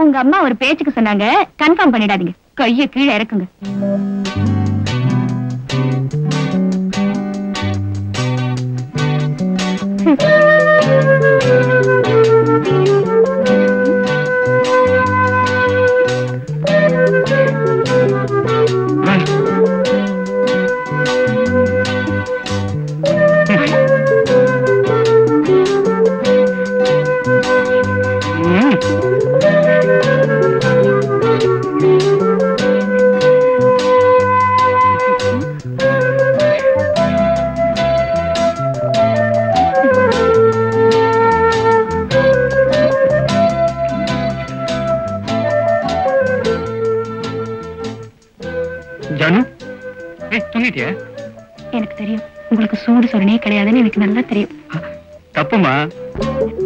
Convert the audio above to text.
உங்க அம்மா ஒரு பேச்சுக்கு சொன்னாங்க கன்ஃபார்ம் பண்ணிடாதீங்க கைய கீழே இறக்குங்க ஜானு ஏய் தூங்கிட்டியா எனக்கு தெரியும் உங்களுக்கு சூடு சொரணே கிடையாதுன்னு எனக்கு நல்லா தெரியும் தப்புமா